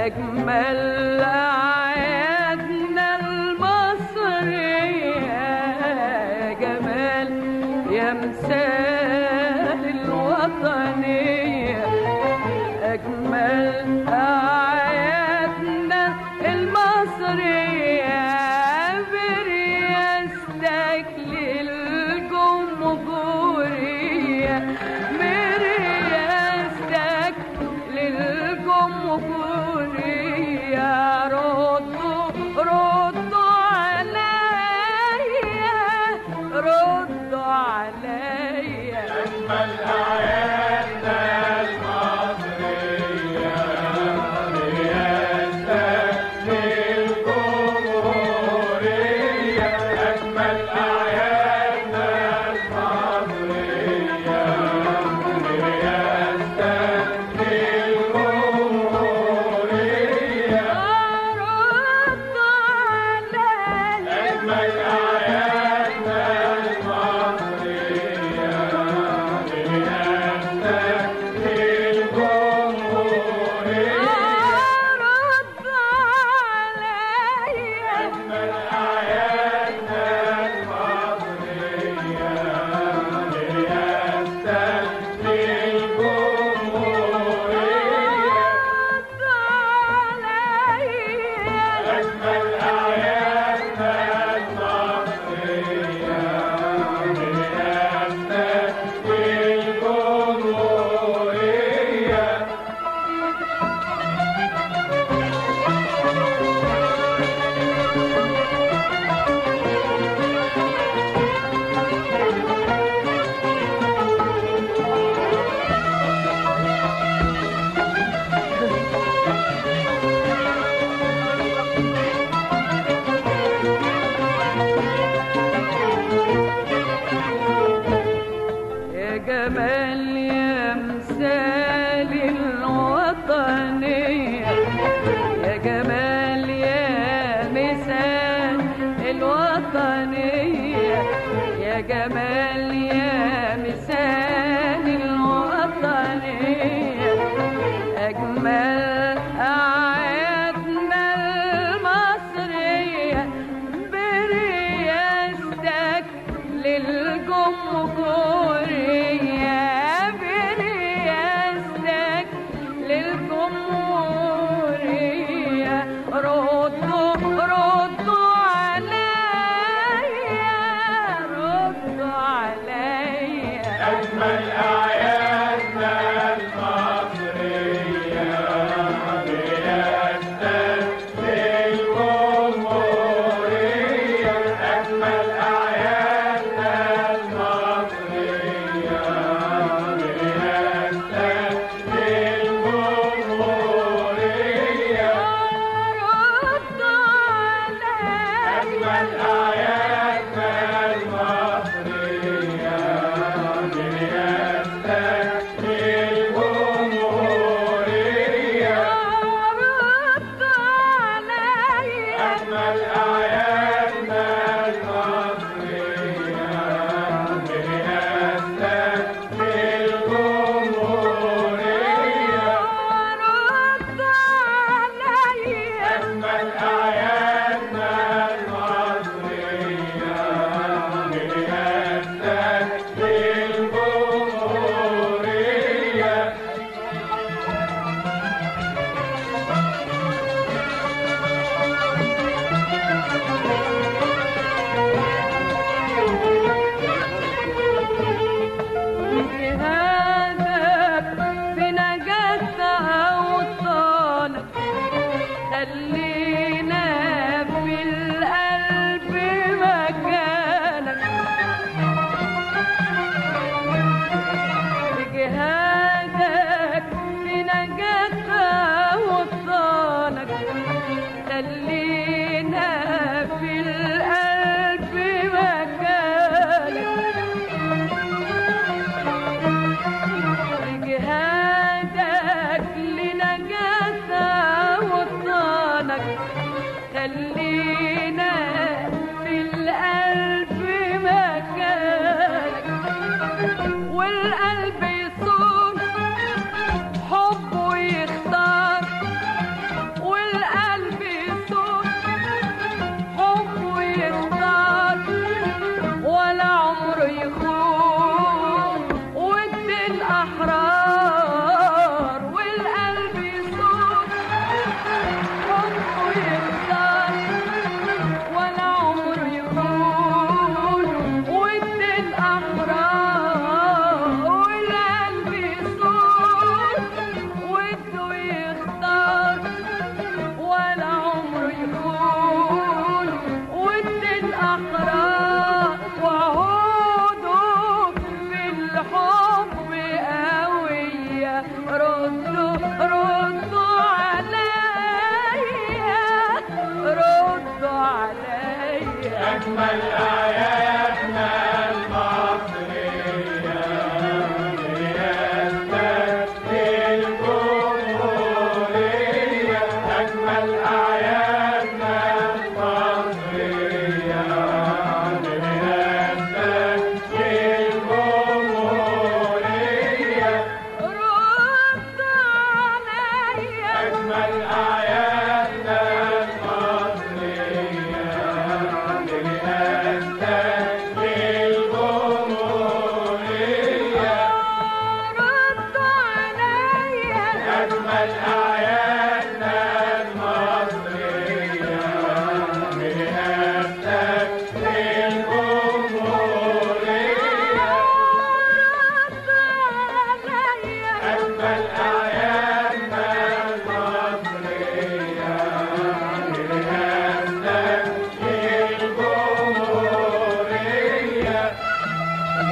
أجمل أعيادنا المصرية يا جمال يا مثال الوطنية أجمل أعيادنا المصرية برياستك للجمهورية برياستك للجمهورية ردوا ردوا عليا ردوا عليا ردوا عليا ردوا عليا ردوا عليا يا جمال يا مثال الوطنية يا جمال يا مثال الوطنية يا جمال يا مثال الوطنية أجمل أعيادنا المصرية برياستك للجمهورية برياستك للجمهورية ردوا ردوا عليا ردوا عليا ردوا عليا ردوا عليا ردوا عليا جهادك في نجاة أوطانك خلينا في القلب مكانك جهادك في نجاة أوطانك خلينا في القلب مكانك جهادك لنجاة وطنك خلينا في القلب مكانك والقلب يصون حبه يختار يخون ود الأحرار والقلب يصون حبه يختار ولا عمره يخون ود الأحرار والقلب يصون وده يختار ولا عمره يكون ود الأحرار وعوده في الحب قوية ردوا ردوا عليا ردوا عليا أجمل آياتنا المصرية رياستك الجمهورية أجمل آياتنا المصرية رياستك الجمهورية ردوا عليا أجمل آياتنا المصرية رياستك الجمهورية ردوا عليا أجمل آياتنا المصرية رياستك الجمهورية أجمل آياتنا المصرية رياستك الجمهورية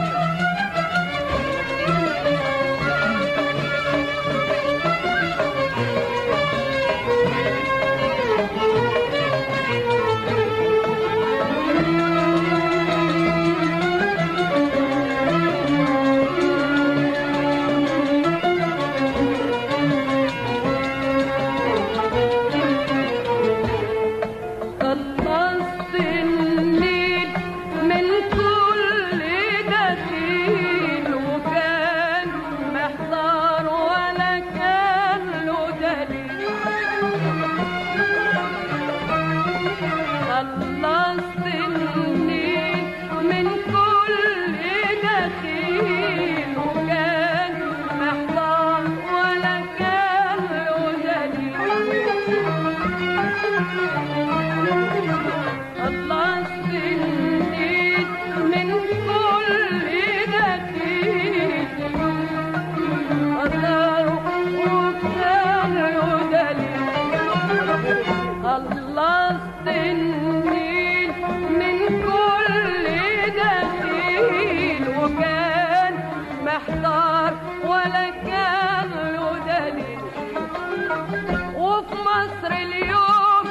خلصت الليل من كل دخيل وكان محضر ولا كان له دليل خلصت الليل من كل دخيل وكان محضر ولا كان له دليل الله سنين من كل دقيق قدر وكان دليل الله سنين من كل دقيق وكان محتار ولا كان له دليل وفي مصر اليوم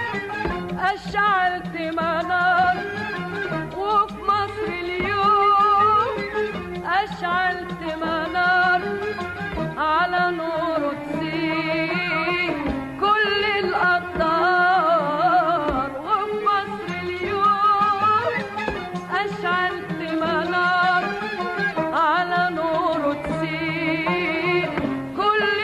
أشعلت منار وفي مصر اليوم أشعلت منار على نور تسيب كل الأقطار وفي مصر اليوم أشعلت منار على نور تسيب كل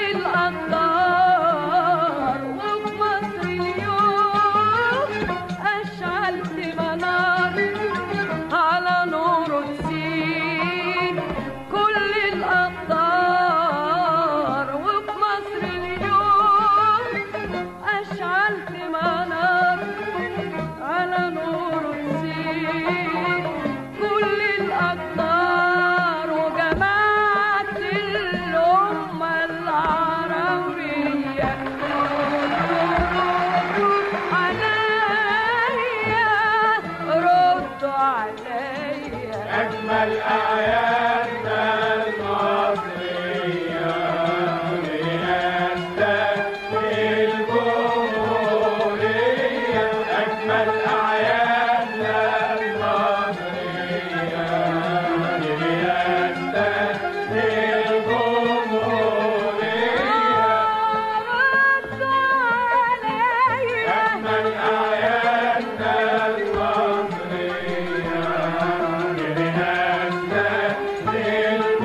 الأقطار وفي مصر اليوم أشعلت منار على نور تسيب كل الأقطار وفي مصر اليوم أشعلت منار على نور تسيب كل الأقطار وجماعة الأمة العربية عليا ردوا عليا أجمل آياتنا المصرية رياستك الجمهورية أجمل آياتنا المصرية رياستك الجمهورية ردوا عليا أجمل آياتنا المصرية رياستك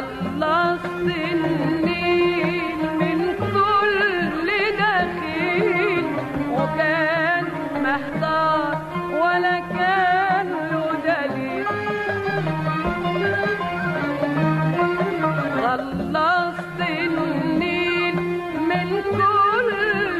خلصت النيل من كل دخيل وكان محتار ولا كان له دليل خلصت النيل من كل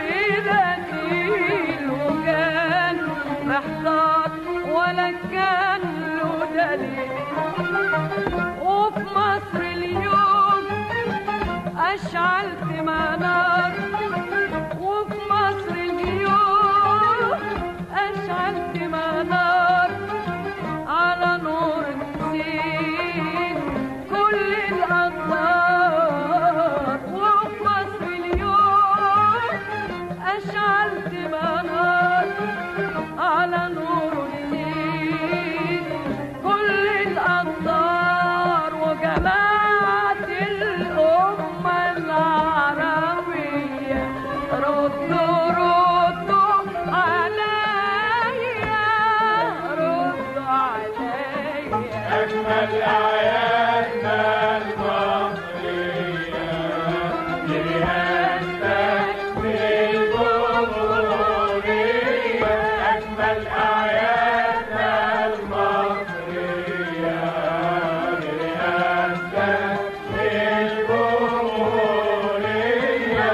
دخيل وكان محتار ولا كان له دليل وفي مصر اليوم أشعلت منار وفي مصر اليوم أشعلت منار على نور الدين كل الأنوار وفي مصر اليوم أشعلت منار على نور الدين كل الأنظار وجماعة الأمة العربية ردوا ردوا عليا ردوا عليا أجمل أعيادنا المصرية برئاستك للجمهورية أجمل أعيادنا المصرية برئاستك للجمهورية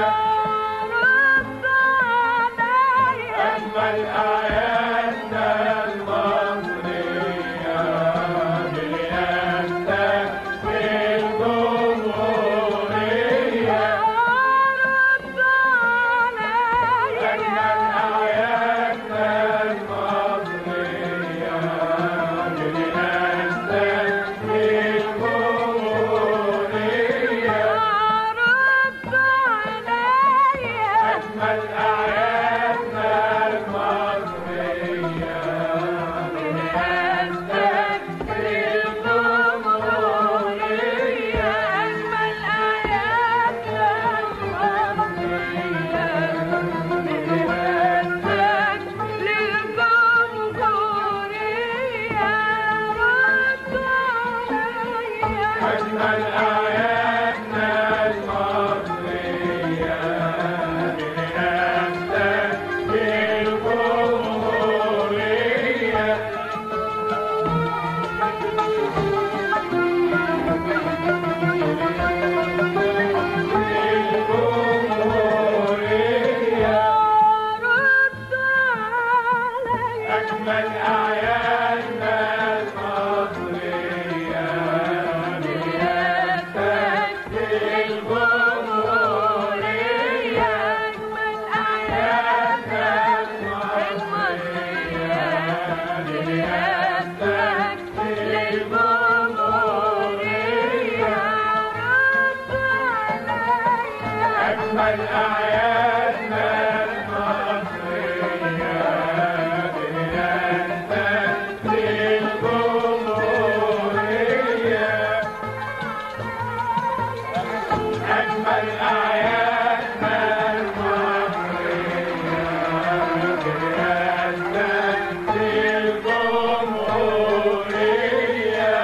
أجمل أعيادنا المصرية برئاستك للجمهورية أجمل أعيادنا المصرية برئاستك للجمهورية أجمل أعيادنا المصرية برئاستك للجمهورية أجمل آياتنا المصرية برئاستك للجمهورية ردوا عليا أجمل أعيادنا المصرية برئاستك للجمهورية للجمهورية أجمل أعيادنا المصرية برئاستك للجمهورية أجمل أعيادنا المصرية برئاستك للجمهورية أجمل أعيادنا المصرية برئاستك للجمهورية أجمل أعيادنا المصرية برئاستك للجمهورية